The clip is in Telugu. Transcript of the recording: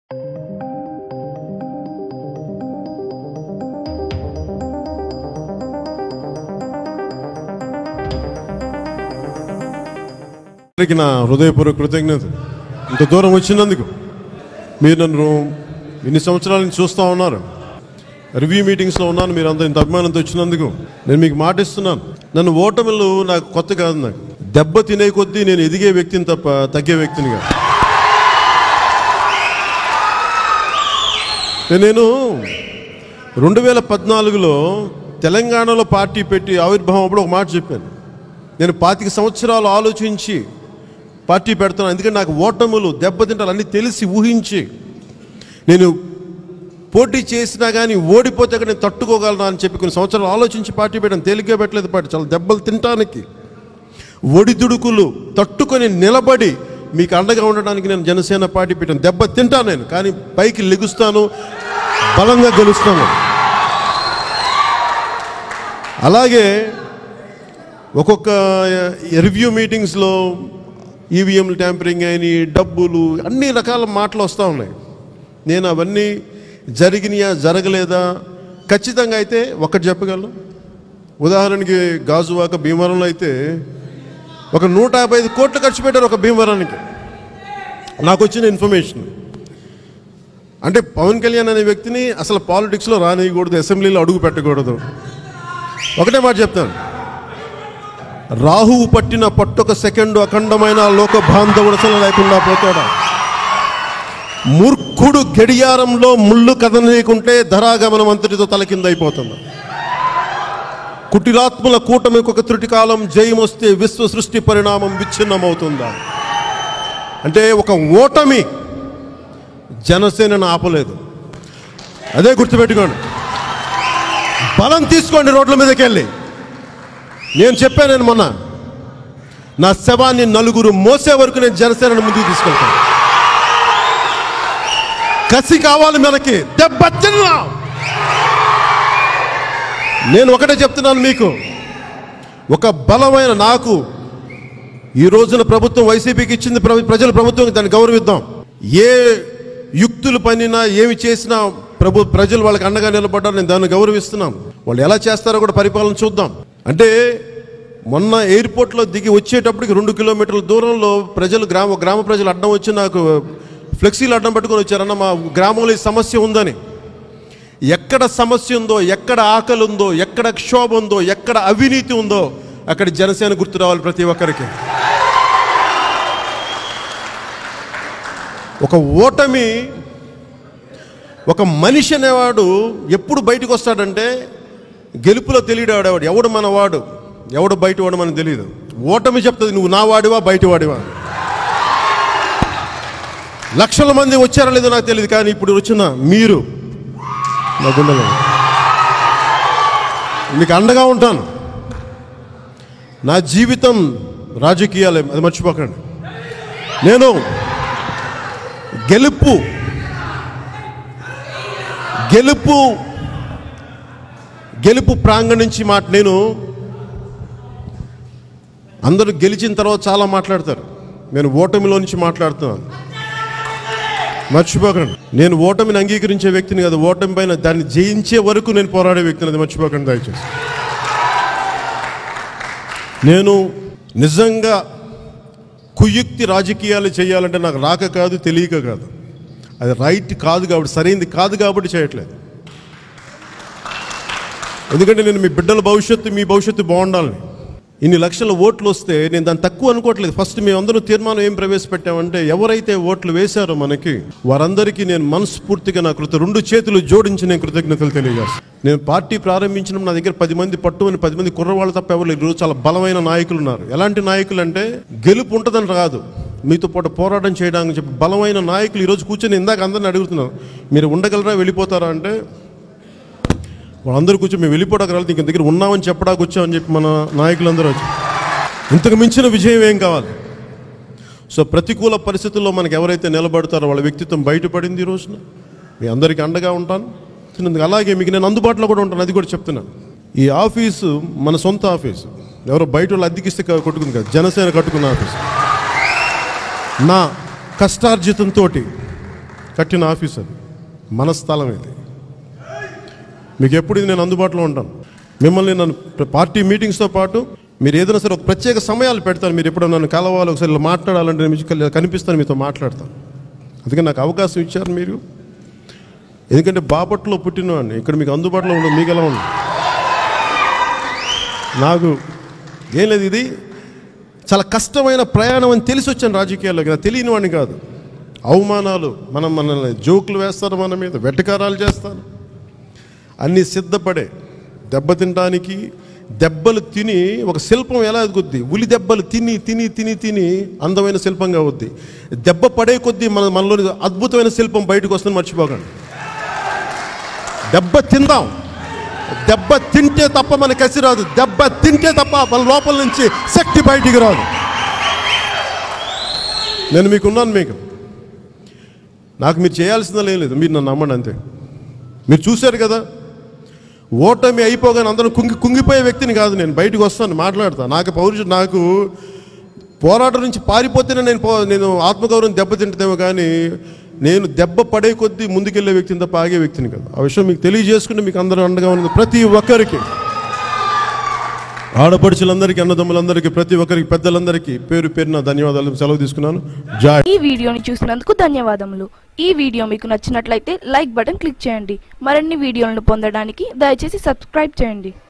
అందరికీ నా హృదయపూర్వక కృతజ్ఞత ఇంత దూరం వచ్చినందుకు మీరు నన్ను ఇన్ని సంవత్సరాల నుంచి చూస్తూ ఉన్నారు రివ్యూ మీటింగ్స్లో ఉన్నాను మీరు అంత ఇంత అభిమానంతో వచ్చినందుకు నేను మీకు మాటిస్తున్నాను నన్ను ఓటమిలు నాకు కొత్త కాదు నాకు దెబ్బ తినే కొద్దీ నేను ఎదిగే వ్యక్తిని తప్ప తగ్గే వ్యక్తిని కాదు నేను రెండు వేల పద్నాలుగులో తెలంగాణలో పార్టీ పెట్టి ఆవిర్భావం అప్పుడు ఒక మాట చెప్పాను నేను పాతిక సంవత్సరాలు ఆలోచించి పార్టీ పెడతాను ఎందుకంటే నాకు ఓటములు దెబ్బతింటాలు అన్నీ తెలిసి ఊహించి నేను పోటీ చేసినా కానీ ఓడిపోతే అక్కడ నేను తట్టుకోగలను అని చెప్పి కొన్ని సంవత్సరాలు ఆలోచించి పార్టీ పెట్టాను తేలిగ్గా పెట్టలేదు పార్టీ చాలా దెబ్బలు తినటానికి ఒడిదుడుకులు తట్టుకొని నిలబడి మీకు అండగా ఉండడానికి నేను జనసేన పార్టీ పెట్టాను దెబ్బ తింటాను నేను కానీ పైకి లెగుస్తాను బలంగా గెలుస్తాను అలాగే ఒక్కొక్క రివ్యూ మీటింగ్స్లో ఈవీఎంలు ట్యాంపరింగ్ అయిన డబ్బులు అన్ని రకాల మాటలు వస్తూ ఉన్నాయి నేను అవన్నీ జరిగినాయా జరగలేదా ఖచ్చితంగా అయితే ఒక్కటి చెప్పగలను ఉదాహరణకి గాజువాక భీమవరంలో అయితే ఒక నూట యాభై ఐదు కోట్లు ఖర్చు పెట్టారు ఒక భీమవరానికి నాకు వచ్చిన ఇన్ఫర్మేషన్ అంటే పవన్ కళ్యాణ్ అనే వ్యక్తిని అసలు పాలిటిక్స్లో రానియకూడదు అసెంబ్లీలో అడుగు పెట్టకూడదు ఒకటే మాట చెప్తాను రాహువు పట్టిన పట్టొక సెకండు అఖండమైన లోక బాంధవుడసలు లేకుండా పోతాడా మూర్ఖుడు గడియారంలో ముళ్ళు కదనీయకుంటే ధరాగమనం అంతటితో తలకిందైపోతుంది కుటిలాత్మల కూటమికి ఒక త్రుటి కాలం జయమొస్తే విశ్వ సృష్టి పరిణామం విచ్ఛిన్నమవుతుందా అంటే ఒక ఓటమి జనసేనను ఆపలేదు అదే గుర్తుపెట్టుకోండి బలం తీసుకోండి రోడ్ల మీదకి వెళ్ళి నేను చెప్పాను నేను మొన్న నా శవాన్ని నలుగురు మోసే వరకు నేను జనసేనను ముందుకు తీసుకెళ్తాను కసి కావాలి మనకి దెబ్బ తిన్నా నేను ఒకటే చెప్తున్నాను మీకు ఒక బలమైన నాకు ఈ రోజున ప్రభుత్వం వైసీపీకి ఇచ్చింది ప్ర- ప్రజల ప్రభుత్వం దాన్ని గౌరవిద్దాం ఏ యుక్తులు పనినా ఏమి చేసినా ప్రభు ప్రజలు వాళ్ళకి అండగా నిలబడ్డారు నేను దాన్ని గౌరవిస్తున్నాం వాళ్ళు ఎలా చేస్తారో కూడా పరిపాలన చూద్దాం అంటే మొన్న ఎయిర్పోర్ట్లో దిగి వచ్చేటప్పటికి రెండు కిలోమీటర్ల దూరంలో ప్రజలు గ్రామ గ్రామ ప్రజలు అడ్డం వచ్చి నాకు ఫ్లెక్సీలు అడ్డం పట్టుకొని వచ్చారన్న మా గ్రామంలో ఈ సమస్య ఉందని ఎక్కడ సమస్య ఉందో ఎక్కడ ఆకలి ఉందో ఎక్కడ క్షోభ ఉందో ఎక్కడ అవినీతి ఉందో అక్కడ జనసేన గుర్తు రావాలి ప్రతి ఒక్కరికి ఒక ఓటమి ఒక మనిషి అనేవాడు ఎప్పుడు బయటకు వస్తాడంటే గెలుపులో తెలియడాడేవాడు ఎవడు మనవాడు ఎవడు బయట వాడు మనకు తెలియదు ఓటమి చెప్తుంది నువ్వు నా వాడివా బయట వాడివా లక్షల మంది వచ్చారో లేదో నాకు తెలియదు కానీ ఇప్పుడు వచ్చిన మీరు నా గుండెలో మీకు అండగా ఉంటాను నా జీవితం రాజకీయాలే అది మర్చిపోకండి నేను గెలుపు గెలుపు గెలుపు ప్రాంగణం నుంచి మాట నేను అందరూ గెలిచిన తర్వాత చాలా మాట్లాడతారు నేను ఓటమిలో నుంచి మాట్లాడుతున్నాను మర్చిపోకండి నేను ఓటమిని అంగీకరించే వ్యక్తిని కాదు ఓటమి పైన దాన్ని జయించే వరకు నేను పోరాడే వ్యక్తిని అది మర్చిపోకండి దయచేసి నేను నిజంగా కుయుక్తి రాజకీయాలు చేయాలంటే నాకు రాక కాదు తెలియక కాదు అది రైట్ కాదు కాబట్టి సరైంది కాదు కాబట్టి చేయట్లేదు ఎందుకంటే నేను మీ బిడ్డల భవిష్యత్తు మీ భవిష్యత్తు బాగుండాలని ఇన్ని లక్షల ఓట్లు వస్తే నేను దాన్ని తక్కువ అనుకోవట్లేదు ఫస్ట్ మేము అందరూ తీర్మానం ఏం ప్రవేశపెట్టామంటే ఎవరైతే ఓట్లు వేశారో మనకి వారందరికీ నేను మనస్ఫూర్తిగా నా కృత రెండు చేతులు జోడించి నేను కృతజ్ఞతలు తెలియజేస్తాను నేను పార్టీ ప్రారంభించినప్పుడు నా దగ్గర పది మంది పట్టుమని పది మంది కుర్రవాళ్ళు తప్ప ఎవరు లేరు. ఈరోజు చాలా బలమైన నాయకులు ఉన్నారు ఎలాంటి నాయకులు అంటే గెలుపు ఉంటుందని రాదు మీతో పాటు పోరాటం చేయడానికి చెప్పి బలమైన నాయకులు ఈరోజు కూర్చొని ఇందాక అందరిని అడుగుతున్నాను మీరు ఉండగలరా వెళ్ళిపోతారా అంటే వాళ్ళందరూ కూర్చొని మేము వెళ్ళిపోవడానికి రాలేదు ఇంక దగ్గర ఉన్నామని చెప్పడానికి వచ్చామని చెప్పి మన నాయకులందరూ వచ్చి ఇంతకు మించిన విజయం ఏం కావాలి సో ప్రతికూల పరిస్థితుల్లో మనకు ఎవరైతే నిలబడతారో వాళ్ళ వ్యక్తిత్వం బయటపడింది ఈ రోజున మీ అందరికీ అండగా ఉంటాను చిన్నది అలాగే మీకు నేను అందుబాటులో కూడా ఉంటాను అది కూడా చెప్తున్నాను ఈ ఆఫీసు మన సొంత ఆఫీసు ఎవరో బయట వాళ్ళు అద్దెకిస్తే కా- కొట్టుకుంది కదా జనసేన కట్టుకున్న ఆఫీసు నా కష్టార్జితంతో కట్టిన ఆఫీస్ అది మన స్థలం ఇది మీకు ఎప్పుడు ఇది నేను అందుబాటులో ఉంటాను మిమ్మల్ని నన్ను పార్టీ మీటింగ్స్తో పాటు మీరు ఏదైనా సరే ఒక ప్రత్యేక సమయాలు పెడతాను మీరు ఎప్పుడో నన్ను కలవాలి ఒకసారి ఇలా మాట్లాడాలంటే నేను మీకు కనిపిస్తాను మీతో మాట్లాడతాను అందుకే నాకు అవకాశం ఇచ్చారు మీరు ఎందుకంటే బాపట్లో పుట్టినవాడిని ఇక్కడ మీకు అందుబాటులో ఉండదు మీకు ఎలా ఉంది నాకు ఏం లేదు ఇది చాలా కష్టమైన ప్రయాణం అని తెలిసి వచ్చాను రాజకీయాల్లోకి నాకు తెలియని వాడిని కాదు అవమానాలు మనం మనల్ని జోకులు వేస్తారు మన మీద వెటకారాలు చేస్తారు అన్నీ సిద్ధపడే దెబ్బతినడానికి దెబ్బలు తిని ఒక శిల్పం ఎలా ఎదుగుద్ది ఉలి దెబ్బలు తిని తిని తిని తిని అందమైన శిల్పంగా అవుద్ది దెబ్బ పడే కొద్దీ మన మనలోని అద్భుతమైన శిల్పం బయటకు వస్తుంది మర్చిపోకండి దెబ్బ తిందాం దెబ్బ తింటే తప్ప మన కసి రాదు దెబ్బ తింటే తప్ప మన లోపల నుంచి శక్తి బయటికి రాదు నేను మీకున్నాను మీకు నాకు మీరు చేయాల్సిందే లేదు మీరు నన్ను నమ్మండి అంతే మీరు చూశారు కదా ఓటమి అయిపోగానే అందరం కుంగి కుంగిపోయే వ్యక్తిని కాదు నేను బయటకు వస్తాను మాట్లాడతాను నాకు పౌరుషం నాకు పోరాటం నుంచి పారిపోతేనే నేను పో నేను ఆత్మగౌరవం దెబ్బతింటదేమో కానీ నేను దెబ్బ పడే కొద్దీ ముందుకెళ్ళే వ్యక్తిని తప్ప ఆగే వ్యక్తిని కాదు ఆ విషయం మీకు తెలియజేసుకుంటే మీకు అందరూ అండగా ఉన్నది ప్రతి ఒక్కరికి ఆడపడుచులందరికీ అన్నదమ్ములందరికీ ప్రతి ఒక్కరికి పెద్దలందరికీ పేరు పేరున ధన్యవాదాలు సెలవు తీసుకున్నాను జాయ్ ఈ వీడియోని చూసినందుకు ధన్యవాదములు ఈ వీడియో మీకు నచ్చినట్లయితే లైక్ బటన్ క్లిక్ చేయండి మరిన్ని వీడియోలను పొందడానికి దయచేసి సబ్స్క్రైబ్ చేయండి